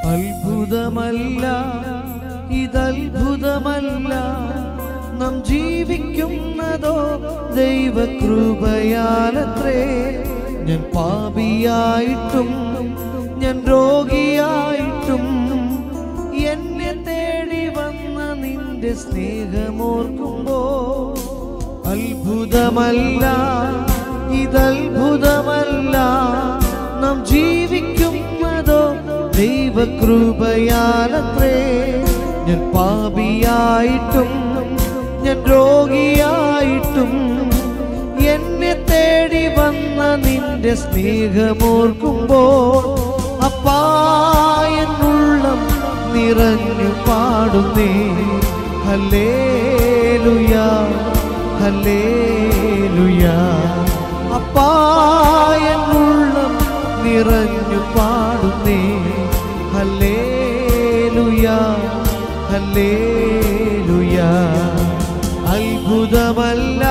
അത്ഭുതമല്ല ഇതത്ഭുതമല്ല നാം ജീവിക്കുന്നതോ ദൈവകൃപയാലത്രേ ഞാൻ പാപിയായിട്ടും ഞാൻ രോഗിയായിട്ടും എന്നെ തേടി വന്ന നിന്റെ സ്നേഹമോർക്കുമ്പോ അത്ഭുതമല്ല ഇതത്ഭുതമല്ല നാം ജീവിക്കുന്നതോ ദൈവകൃപയാലത്രേ ഞാൻ പാപിയായിട്ടും ഞാൻ രോഗിയായിട്ടും എന്നെ തേടി വന്ന നിന്റെ സ്നേഹമോർക്കുമ്പോൾ അപ്പായെന്നുള്ളം നിറഞ്ഞു പാടുന്നേ ഹല്ലേലുയാ ഹല്ലേലുയാ അപ്പായെന്നുള്ളം നിറഞ്ഞു പാടുന്നേ ഹല്ലേലുയാ ഹല്ലേലുയാ അത്ഭുതമല്ല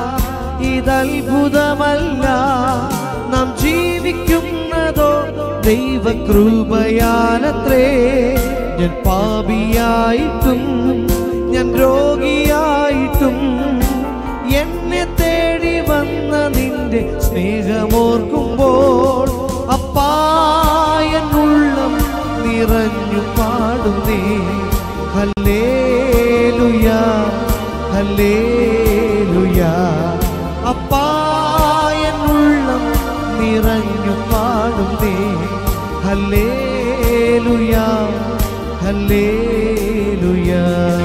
ഇതത്ഭുതമല്ല നാം ജീവിക്കുന്നതോ ദൈവകൃപയാലത്രേ ഞാൻ പാപിയായിട്ടും ഞാൻ രോഗിയായിട്ടും എന്നെ തേടി വന്ന നിന്റെ സ്നേഹമോർക്കുമ്പോൾ അപ്പായെന്നുള്ളം നിറഞ്ഞു പാടുന്നേ ഹല്ലേലുയാ ഹല്ലേലുയാ അപ്പായെന്നുള്ളം നിറഞ്ഞു പാടുന്നേ ഹല്ലേലുയാ ഹല്ലേലുയാ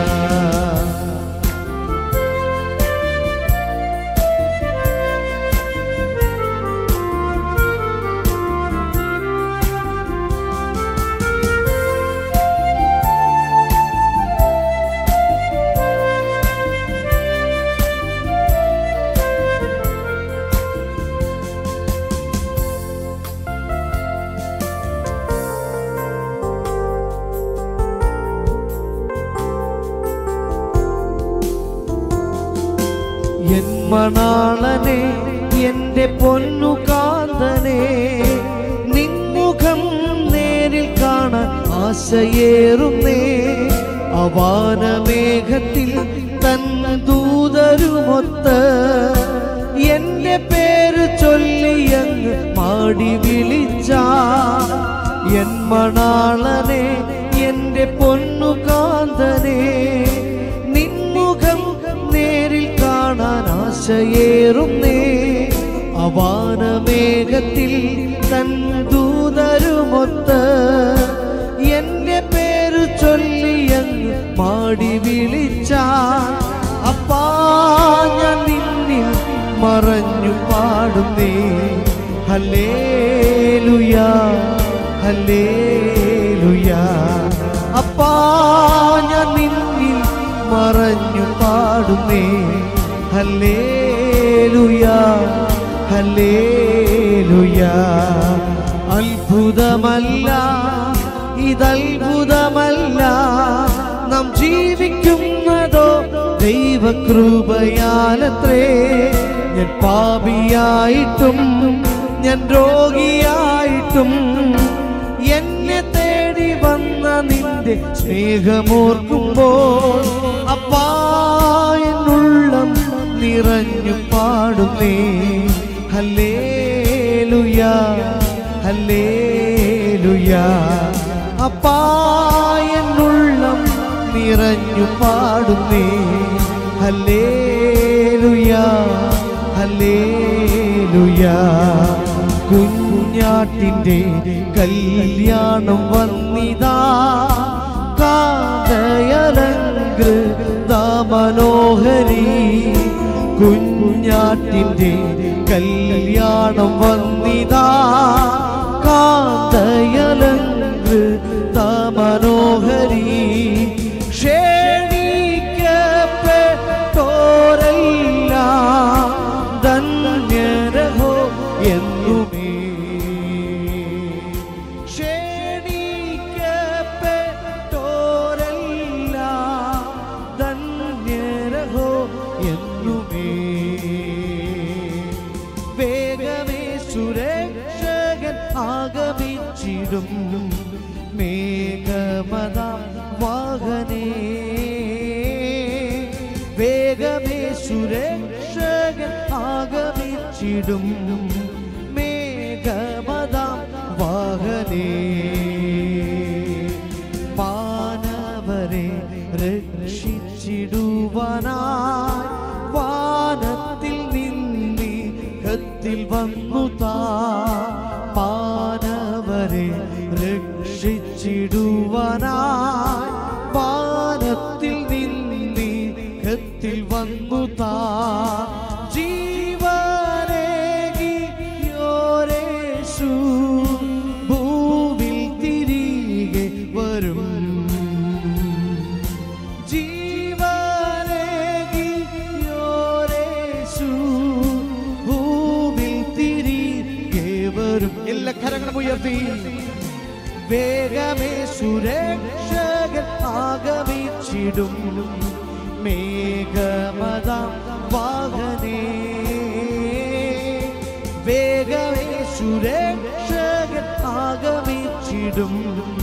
എൻ മണാളനെ എന്റെ പൊന്നു കാന്തനെ നിൻമുഖം നേരിൽ കാണാൻ ആശയേറുന്നേ അവാനമേഘത്തിൽ തൻ ദൂതരുമൊത്ത് എന്റെ പേര് ചൊല്ലിയങ്ങ് മാടി വിളിച്ച എൻ മണാളനെ എന്റെ പൊന്നു കാന്തനെ നിൻമുഖം നേരിൽ കാണാൻ ആശയേറുന്നേ അവാനമേഘത്തിൽ തൻ ദൂതരുമൊത്ത് എന്റെ പേര് ചൊല്ലിയങ്ങ് മാടി വിളിച്ച അപ്പാ ഞാൻ നിന്നിൽ മറഞ്ഞു പാടുന്നേ ഹല്ലേലുയാ ഹല്ലേലുയാ അപ്പാ ഞാൻ നിന്നിൽ മറഞ്ഞു പാടുന്നേ ഹല്ലേലുയാ ഹല്ലേലുയാ അത്ഭുതമല്ല ഇതത്ഭുതമല്ല നാം ജീവിക്കുന്നതോ ദൈവകൃപയാലത്രേ ഞാൻ പാപിയായിട്ടും ഞാൻ രോഗിയായിട്ടും എന്നെ തേടി വന്ന നിന്റെ സ്നേഹമോർക്കുമ്പോൾ അപ്പായെന്നുള്ളം നിറഞ്ഞു പാടുന്നേ ഹല്ലേലുയാ ഹല്ലേലുയാ അപ്പായെന്നുള്ളം നിറഞ്ഞു പാടുന്നേ ഹല്ലേലുയാ ഹല്ലേലുയാ കുഞ്ഞാട്ടിൻ്റെ കല്യാണം വന്നിതാ കാതയലങ്കൃതമനോഹരി കുഞ്ഞാട്ടിൻ്റെ കല്യാണം വന്നിതാ കാതയലങ്കൃതമനോഹരി ക്ഷണിക്കപ്പെട്ടോരെല്ലാം ധന്യരഹോ എന്നുമേ ക്ഷണിക്കപ്പെട്ടോരെല്ലാം ധന്യരഹോ എന്നുമേ വേഗമേ സുരക്ഷകൻ ആഗമിച്ചിടും മേഘ മേഘമതാം വാഹനേ വേഗമേ സുരക്ഷകൻ ആഗമിച്ചിടും മേഘമതാം വാഹനേ മാനവരെ രക്ഷിച്ചിടുവാനായി വാനത്തിൽ നിന്നി കത്തിൽ വന്നു താ മാനവരെ രക്ഷിച്ചിടുവാനായി വാനത്തിൽ നിന്നി കത്തിൽ വന്നു താ ജീവനേകിയോരേശു ഭൂവിൽ തിരികെ വരും ജീവനേകിയോരേശു ഭൂവിൽ തിരികെ വരും എല്ലാ കരങ്ങളും ഉയർത്തി വേഗമേ സുരക്ഷകൻ ആഗമിച്ചിടും മേഘമതാം വാഹനേ വേഗമേ സുരക്ഷകൻ ആഗമിച്ചിടും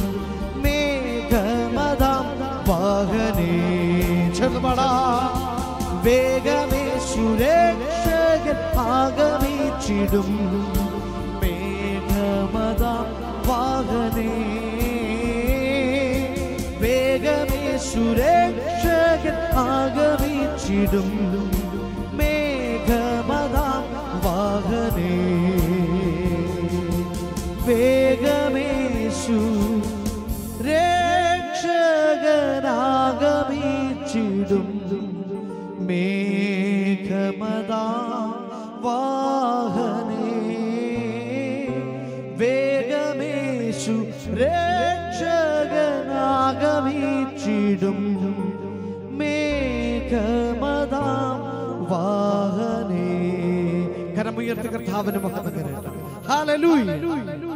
മേഘമതാം വാഹനേ ചെറുപടാ വേഗമേ സുരക്ഷകൻ ആഗമിച്ചിടും മേഘമതാം വാഹനേ വേഗമേ സുരക്ഷകൻ ആഗമിച്ചിടും മേഘമതാം വാഹനേ വേഗമേശു രക്ഷകനാഗമിച്ചിടും മേഘമതാ വാഹനേ വേഗമേശു രക്ഷകനാഗമിച്ചിടും മേഘമതാ വാഹനേ കരമുയർത്തി കർത്താവിന് മഹത്വം കരയട്ടെ. ഹല്ലേലൂയ